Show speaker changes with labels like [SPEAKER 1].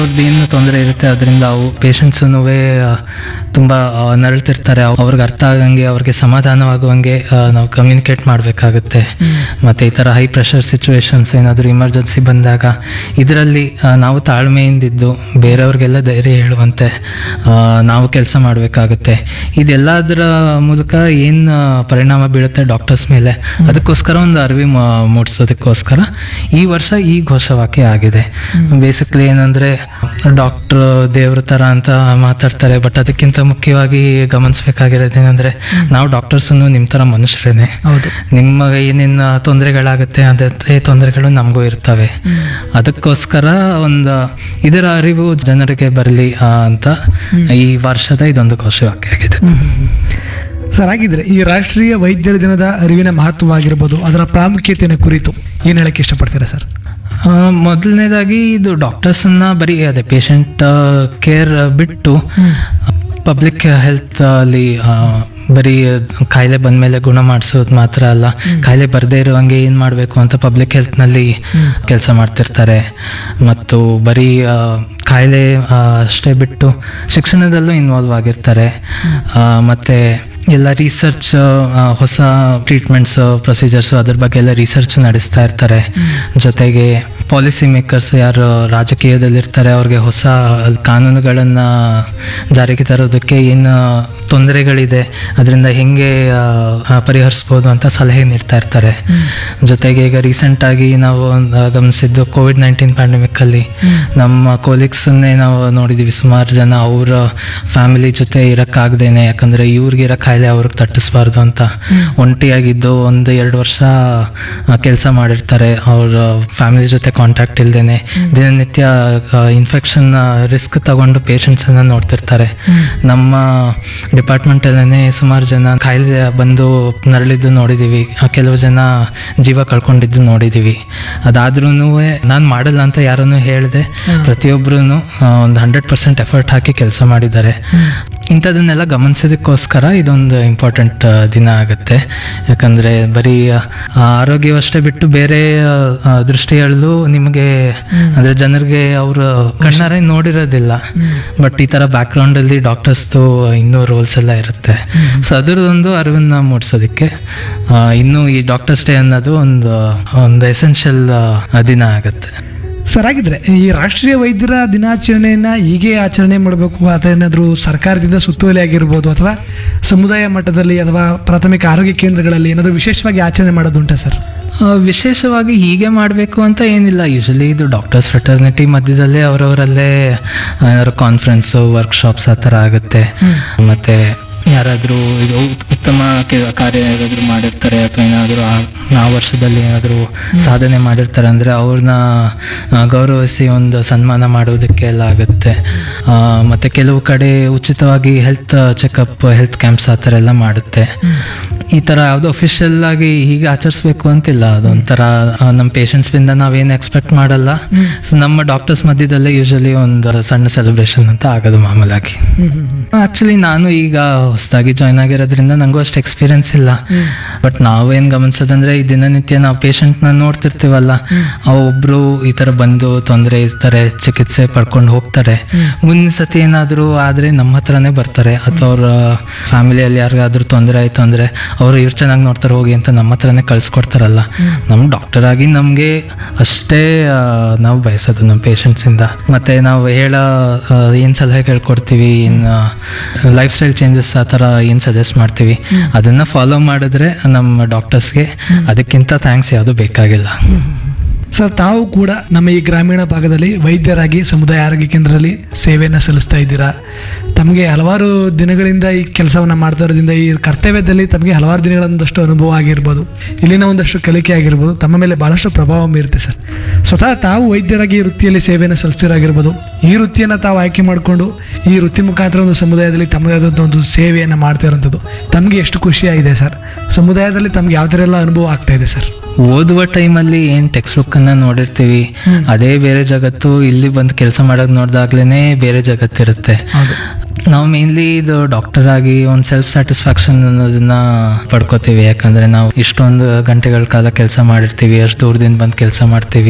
[SPEAKER 1] ಅವ್ರದ್ದು ಏನು ತೊಂದರೆ ಇರುತ್ತೆ ಅದರಿಂದ ಅವು ಪೇಷಂಟ್ಸೂ ತುಂಬ ನರಳ್ತಿರ್ತಾರೆ ಅವ್ರಿಗೆ ಅರ್ಥ ಆಗಂಗೆ ಅವ್ರಿಗೆ ಸಮಾಧಾನವಾಗುವಂಗೆ ಆ, ನಾವು ಕಮ್ಯುನಿಕೇಟ್ ಮಾಡಬೇಕಾಗುತ್ತೆ ಮತ್ತು ಈ ಥರ ಹೈ ಪ್ರೆಷರ್ ಸಿಚುವೇಶನ್ಸ್ ಏನಾದರೂ ಇಮರ್ಜೆನ್ಸಿ ಬಂದಾಗ ಇದರಲ್ಲಿ ನಾವು ತಾಳ್ಮೆಯಿಂದಿದ್ದು ಬೇರೆಯವ್ರಿಗೆಲ್ಲ ಧೈರ್ಯ ಹೇಳುವಂತೆ ಆ, ನಾವು ಕೆಲಸ ಮಾಡಬೇಕಾಗುತ್ತೆ ಇದೆಲ್ಲದರ ಮೂಲಕ ಏನು ಪರಿಣಾಮ ಬೀಳುತ್ತೆ ಡಾಕ್ಟರ್ಸ್ ಮೇಲೆ ಅದಕ್ಕೋಸ್ಕರ ಒಂದು ಅರಿವು ಮ- ಮೂಡಿಸೋದಕ್ಕೋಸ್ಕರ ಈ ವರ್ಷ ಈ ಘೋಷವಾಕ್ಯ ಆಗಿದೆ ಬೇಸಿಕ್ಲಿ ಏನಂದ್ರೆ ಡಾಕ್ಟರ್ ದೇವ್ರ ಥರ ಅಂತ ಮಾತಾಡ್ತಾರೆ ಬಟ್ ಅದಕ್ಕಿಂತ ಮುಖ್ಯವಾಗಿ ಗಮನಿಸ್ಬೇಕಾಗಿರೋದು ಏನಂದ್ರೆ ನಾವು ಡಾಕ್ಟರ್ಸನ್ನು ನಿಮ್ಮ ಥರ ಮನುಷ್ಯರೇನೆ
[SPEAKER 2] ಹೌದು
[SPEAKER 1] ನಿಮ್ಮ ಏನೇನು ತೊಂದರೆಗಳಾಗುತ್ತೆ ಅದೇ ತೊಂದರೆಗಳು ನಮಗೂ ಇರ್ತವೆ ಅದಕ್ಕೋಸ್ಕರ ಒಂದು ಇದರ ಅರಿವು ಜನರಿಗೆ ಬರಲಿ ಅಂತ ಈ ವರ್ಷದ ಇದೊಂದು ಘೋಷವಾಕ್ಯ ಆಗಿದೆ
[SPEAKER 2] ಸರ್ ಹಾಗಿದ್ರೆ ಈ ರಾಷ್ಟ್ರೀಯ ವೈದ್ಯರ ದಿನದ ಅರಿವಿನ ಮಹತ್ವವಾಗಿರ್ಬೋದು ಅದರ ಪ್ರಾಮುಖ್ಯತೆಯ ಕುರಿತು ಏನು ಹೇಳಕ್ಕೆ ಇಷ್ಟಪಡ್ತೀರಾ ಸರ್
[SPEAKER 1] ಆ, ಮೊದಲನೇದಾಗಿ ಇದು ಡಾಕ್ಟರ್ಸನ್ನ ಬರೀ ಅದೇ ಪೇಷಂಟ್ ಕೇರ್ ಬಿಟ್ಟು ಪಬ್ಲಿಕ್ ಹೆಲ್ತ್ ಅಲ್ಲಿ ಆ, ಬರೀ ಕಾಯಿಲೆ ಬಂದ್ಮೇಲೆ ಗುಣ ಮಾಡಿಸೋದು ಮಾತ್ರ ಅಲ್ಲ ಕಾಯಿಲೆ ಬರದೇ ಇರುವಂಗೆ ಏನು ಮಾಡಬೇಕು ಅಂತ ಪಬ್ಲಿಕ್ ಹೆಲ್ತ್ನಲ್ಲಿ ಕೆಲಸ ಮಾಡ್ತಿರ್ತಾರೆ ಮತ್ತು ಬರೀ ಆ, ಕಾಯಿಲೆ ಆ, ಅಷ್ಟೇ ಬಿಟ್ಟು ಶಿಕ್ಷಣದಲ್ಲೂ ಇನ್ವಾಲ್ವ್ ಆಗಿರ್ತಾರೆ ಆ, ಮತ್ತೆ ಎಲ್ಲ ರಿಸರ್ಚ್ ಹೊಸ ಟ್ರೀಟ್ಮೆಂಟ್ಸ್ ಪ್ರೊಸೀಜರ್ಸ್ ಅದ್ರ ಬಗ್ಗೆ ಎಲ್ಲ ರಿಸರ್ಚ್ ನಡೆಸ್ತಾ ಇರ್ತಾರೆ ಜೊತೆಗೆ ಪಾಲಿಸಿ ಮೇಕರ್ಸ್ ಯಾರು ರಾಜಕೀಯದಲ್ಲಿರ್ತಾರೆ ಅವ್ರಿಗೆ ಹೊಸ ಕಾನೂನುಗಳನ್ನು ಜಾರಿಗೆ ತರೋದಕ್ಕೆ ಏನು ತೊಂದರೆಗಳಿದೆ ಅದರಿಂದ ಹೆಂಗೆ ಆ, ಆ, ಪರಿಹರಿಸ್ಬೋದು ಅಂತ ಸಲಹೆ ನೀಡ್ತಾ ಇರ್ತಾರೆ ಜೊತೆಗೆ ಈಗ ರೀಸೆಂಟಾಗಿ ನಾವು ಒಂದು ಗಮನಿಸಿದ್ದು ಕೋವಿಡ್ ನೈನ್ಟೀನ್ ಪ್ಯಾಂಡಮಿಕ್ಕಲ್ಲಿ ನಮ್ಮ ಕೊಲೀಗ್ಸನ್ನೇ ನಾವು ನೋಡಿದ್ದೀವಿ ಸುಮಾರು ಜನ ಅವರ ಫ್ಯಾಮಿಲಿ ಜೊತೆ ಇರೋಕ್ಕಾಗ್ದೇನೆ ಯಾಕಂದರೆ ಇವ್ರಿಗಿರೋ ಕಾಯಿಲೆ ಅವ್ರಿಗೆ ತಟ್ಟಿಸ್ಬಾರ್ದು ಅಂತ ಒಂಟಿಯಾಗಿದ್ದು ಒಂದು ಎರಡು ವರ್ಷ ಕೆಲಸ ಮಾಡಿರ್ತಾರೆ ಅವ್ರ ಫ್ಯಾಮಿಲಿ ಜೊತೆ ಕಾಂಟ್ಯಾಕ್ಟ್ ಇಲ್ದೇನೆ ದಿನನಿತ್ಯ ಇನ್ಫೆಕ್ಷನ್ ರಿಸ್ಕ್ ತಗೊಂಡು ಪೇಷಂಟ್ಸನ್ನು ನೋಡ್ತಿರ್ತಾರೆ ನಮ್ಮ ಡಿಪಾರ್ಟ್ಮೆಂಟಲ್ಲೇ ಸುಮಾರು ಜನ ಕಾಯಿಲೆ ಬಂದು ನರಳಿದ್ದು ನೋಡಿದ್ದೀವಿ ಆ, ಕೆಲವು ಜನ ಜೀವ ಕಳ್ಕೊಂಡಿದ್ದು ನೋಡಿದ್ದೀವಿ ಅದಾದ್ರೂ ನಾನು ಮಾಡಲ್ಲ ಅಂತ ಯಾರನ್ನು ಹೇಳಿದೆ ಪ್ರತಿಯೊಬ್ಬರೂ ಒಂದು ಹಂಡ್ರೆಡ್ ಪರ್ಸೆಂಟ್ ಎಫರ್ಟ್ ಹಾಕಿ ಕೆಲಸ ಮಾಡಿದ್ದಾರೆ ಇಂಥದನ್ನೆಲ್ಲ ಗಮನಿಸೋದಕ್ಕೋಸ್ಕರ ಇದೊಂದು ಇಂಪಾರ್ಟೆಂಟ್ ದಿನ ಆಗುತ್ತೆ ಯಾಕಂದರೆ ಬರೀ ಆ, ಆರೋಗ್ಯವಷ್ಟೇ ಬಿಟ್ಟು ಬೇರೆ ಆ, ಆ, ದೃಷ್ಟಿಗಳಲ್ಲೂ ನಿಮಗೆ ಅಂದರೆ ಜನರಿಗೆ ಅವರು ಕಣ್ಣಾರೆ ನೋಡಿರೋದಿಲ್ಲ ಬಟ್ ಈ ಥರ ಬ್ಯಾಕ್ಗ್ರೌಂಡಲ್ಲಿ ಡಾಕ್ಟರ್ಸ್ದು ಇನ್ನೂ ರೋಲ್ಸ್ ಎಲ್ಲ ಇರುತ್ತೆ ಸೊ ಅದರದೊಂದು ಅರಿವನ್ನ ಮೂಡಿಸೋದಕ್ಕೆ ಆ, ಇನ್ನೂ ಈ ಡಾಕ್ಟರ್ಸ್ ಡೇ ಅನ್ನೋದು ಒಂದು ಒಂದು ಎಸೆನ್ಷಿಯಲ್ ದಿನ ಆಗುತ್ತೆ
[SPEAKER 2] ಸರ್ ಹಾಗಿದ್ರೆ ಈ ರಾಷ್ಟ್ರೀಯ ವೈದ್ಯರ ದಿನಾಚರಣೆಯನ್ನ ಹೀಗೆ ಆಚರಣೆ ಮಾಡಬೇಕು ಅಥವಾ ಏನಾದರೂ ಸರ್ಕಾರದಿಂದ ಸುತ್ತೋಲೆ ಆಗಿರ್ಬೋದು ಅಥವಾ ಸಮುದಾಯ ಮಟ್ಟದಲ್ಲಿ ಅಥವಾ ಪ್ರಾಥಮಿಕ ಆರೋಗ್ಯ ಕೇಂದ್ರಗಳಲ್ಲಿ ಏನಾದರೂ ವಿಶೇಷವಾಗಿ ಆಚರಣೆ ಮಾಡೋದುಂಟಾ ಸರ್
[SPEAKER 1] ಆ, ವಿಶೇಷವಾಗಿ ಹೀಗೆ ಮಾಡಬೇಕು ಅಂತ ಏನಿಲ್ಲ ಯೂಶಲಿ ಇದು ಡಾಕ್ಟರ್ಸ್ ಫ್ರೆಟರ್ನಿಟಿ ಮಧ್ಯದಲ್ಲೇ ಅವರವರಲ್ಲೇ ಏನಾದ್ರು ಕಾನ್ಫರೆನ್ಸು ವರ್ಕ್ಶಾಪ್ಸ್ ಆ ಥರ ಆಗುತ್ತೆ ಮತ್ತು ಯಾರಾದರೂ ಇದು ಉತ್ತಮ ಕೆ- ಕಾರ್ಯ ಏನಾದರೂ ಮಾಡಿರ್ತಾರೆ ಅಥವಾ ಏನಾದರೂ ಆ ಆ ವರ್ಷದಲ್ಲಿ ಏನಾದರೂ ಸಾಧನೆ ಮಾಡಿರ್ತಾರೆ ಅಂದರೆ ಅವ್ರನ್ನ ಆ, ಗೌರವಿಸಿ ಒಂದು ಸನ್ಮಾನ ಮಾಡೋದಕ್ಕೆ ಎಲ್ಲ ಆಗುತ್ತೆ ಆ, ಮತ್ತೆ ಕೆಲವು ಕಡೆ ಉಚಿತವಾಗಿ ಹೆಲ್ತ್ ಚೆಕಪ್ ಹೆಲ್ತ್ ಕ್ಯಾಂಪ್ಸ್ ಆ ಥರ ಎಲ್ಲ ಮಾಡುತ್ತೆ ಈ ಥರ ಯಾವುದೋ ಅಫಿಷಿಯಲ್ ಆಗಿ ಹೀಗೆ ಆಚರಿಸ್ಬೇಕು ಅಂತಿಲ್ಲ ಅದೊಂಥರ ಆ, ನಮ್ಮ ಪೇಷಂಟ್ಸ್ನಿಂದ ನಾವೇನು ಎಕ್ಸ್ಪೆಕ್ಟ್ ಮಾಡಲ್ಲ So, ನಮ್ಮ ಡಾಕ್ಟರ್ಸ್ ಮಧ್ಯದಲ್ಲೇ ಯೂಶಲಿ ಒಂದು ಸಣ್ಣ ಸೆಲೆಬ್ರೇಷನ್ ಅಂತ ಆಗೋದು ಮಾಮೂಲಾಗಿ ಆಕ್ಚುಲಿ ನಾನು ಈಗ ಹೊಸದಾಗಿ ಜಾಯ್ನ್ ಆಗಿರೋದ್ರಿಂದ ನನಗೂ ಅಷ್ಟು ಎಕ್ಸ್ಪೀರಿಯನ್ಸ್ ಇಲ್ಲ ಬಟ್ ನಾವೇನು ಗಮನಿಸೋದಂದ್ರೆ ಈ ದಿನನಿತ್ಯ ನಾವು ಪೇಷಂಟ್ನ ನೋಡ್ತಿರ್ತೀವಲ್ಲ ಆ ಒಬ್ರು ಈ ಥರ ಬಂದು ತೊಂದರೆ ಇರ್ತಾರೆ ಚಿಕಿತ್ಸೆ ಪಡ್ಕೊಂಡು ಹೋಗ್ತಾರೆ ಮುಂದಿನ ಸತಿ ಏನಾದರೂ ಆದರೆ ನಮ್ಮ ಹತ್ರನೇ ಬರ್ತಾರೆ ಅಥವಾ ಅವ್ರ ಫ್ಯಾಮಿಲಿಯಲ್ಲಿ ಯಾರಿಗಾದ್ರೂ ತೊಂದರೆ ಆಯಿತು ಅಂದರೆ ಅವರು ಇವ್ರು ಚೆನ್ನಾಗಿ ನೋಡ್ತಾರೆ ಹೋಗಿ ಅಂತ ನಮ್ಮ ಹತ್ರನೇ ಕಳಿಸ್ಕೊಡ್ತಾರಲ್ಲ ನಮ್ಮ ಡಾಕ್ಟರ್ ಆಗಿ ನಮಗೆ ಅಷ್ಟೇ ಆ, ನಾವು ಬಯಸೋದು ನಮ್ಮ ಪೇಷಂಟ್ಸಿಂದ ಮತ್ತು ನಾವು ಹೇಳೋ ಏನು ಸಲಹೆ ಕೇಳ್ಕೊಡ್ತೀವಿ ಇನ್ನು ಲೈಫ್ ಸ್ಟೈಲ್ ಚೇಂಜಸ್ ಆ ಥರ ಏನು ಸಜೆಸ್ಟ್ ಮಾಡ್ತೀವಿ ಅದನ್ನು ಫಾಲೋ ಮಾಡಿದ್ರೆ ನಮ್ಮ ಡಾಕ್ಟರ್ಸ್ಗೆ ಅದಕ್ಕಿಂತ ಥ್ಯಾಂಕ್ಸ್ ಯಾವುದು ಬೇಕಾಗಿಲ್ಲ
[SPEAKER 2] ಸರ್ ತಾವು ಕೂಡ ನಮ್ಮ ಈ ಗ್ರಾಮೀಣ ಭಾಗದಲ್ಲಿ ವೈದ್ಯರಾಗಿ ಸಮುದಾಯ ಆರೋಗ್ಯ ಕೇಂದ್ರದಲ್ಲಿ ಸೇವೆಯನ್ನು ಸಲ್ಲಿಸ್ತಾ ಇದ್ದೀರಾ ತಮಗೆ ಹಲವಾರು ದಿನಗಳಿಂದ ಈ ಕೆಲಸವನ್ನು ಮಾಡ್ತಾ ಇರೋದ್ರಿಂದ ಈ ಕರ್ತವ್ಯದಲ್ಲಿ ತಮಗೆ ಹಲವಾರು ದಿನಗಳ ಒಂದಷ್ಟು ಅನುಭವ ಆಗಿರ್ಬೋದು ಇಲ್ಲಿನ ಒಂದಷ್ಟು ಕಲಿಕೆ ಆಗಿರ್ಬೋದು ತಮ್ಮ ಮೇಲೆ ಬಹಳಷ್ಟು ಪ್ರಭಾವ ಬೀರುತ್ತೆ ಸರ್ ಸ್ವತಃ ತಾವು ವೈದ್ಯರಾಗಿ ಈ ವೃತ್ತಿಯಲ್ಲಿ ಸೇವೆಯನ್ನು ಸಲ್ಲಿಸಿರಾಗಿರ್ಬೋದು ಈ ವೃತ್ತಿಯನ್ನು ತಾವು ಆಯ್ಕೆ ಮಾಡಿಕೊಂಡು ಈ ವೃತ್ತಿ ಮುಖಾಂತರ ಒಂದು ಸಮುದಾಯದಲ್ಲಿ ತಮ್ಮದೇ ಆದಂಥ ಒಂದು ಸೇವೆಯನ್ನು ಮಾಡ್ತಾ ಇರೋಂಥದ್ದು ತಮಗೆ ಎಷ್ಟು ಖುಷಿಯಾಗಿದೆ ಸರ್ ಸಮುದಾಯದಲ್ಲಿ ತಮ್ಗೆ ಯಾವ ಥರ ಎಲ್ಲ ಅನುಭವ ಆಗ್ತಾ ಇದೆ ಸರ್
[SPEAKER 1] ಓದುವ ಟೈಮಲ್ಲಿ ಏನು ಟೆಕ್ಸ್ಟ್ ಬುಕ್ಕನ್ನು ನೋಡಿರ್ತೀವಿ ಅದೇ ಬೇರೆ ಜಗತ್ತು ಇಲ್ಲಿ ಬಂದು ಕೆಲಸ ಮಾಡೋದು ನೋಡಿದಾಗ್ಲೇ ಬೇರೆ ಜಗತ್ತಿರುತ್ತೆ
[SPEAKER 2] ಹೌದು
[SPEAKER 1] ನಾವು ಮೇನ್ಲಿ ಇದು ಡಾಕ್ಟರ್ ಆಗಿ ಒಂದು ಸೆಲ್ಫ್ ಸ್ಯಾಟಿಸ್ಫ್ಯಾಕ್ಷನ್ ಅನ್ನೋದನ್ನ ಪಡ್ಕೋತೀವಿ ಯಾಕಂದ್ರೆ ನಾವು ಇಷ್ಟೊಂದು ಗಂಟೆಗಳ ಕಾಲ ಕೆಲಸ ಮಾಡಿರ್ತೀವಿ ಅಷ್ಟು ದೂರದಿಂದ ಬಂದು ಕೆಲಸ ಮಾಡ್ತೀವಿ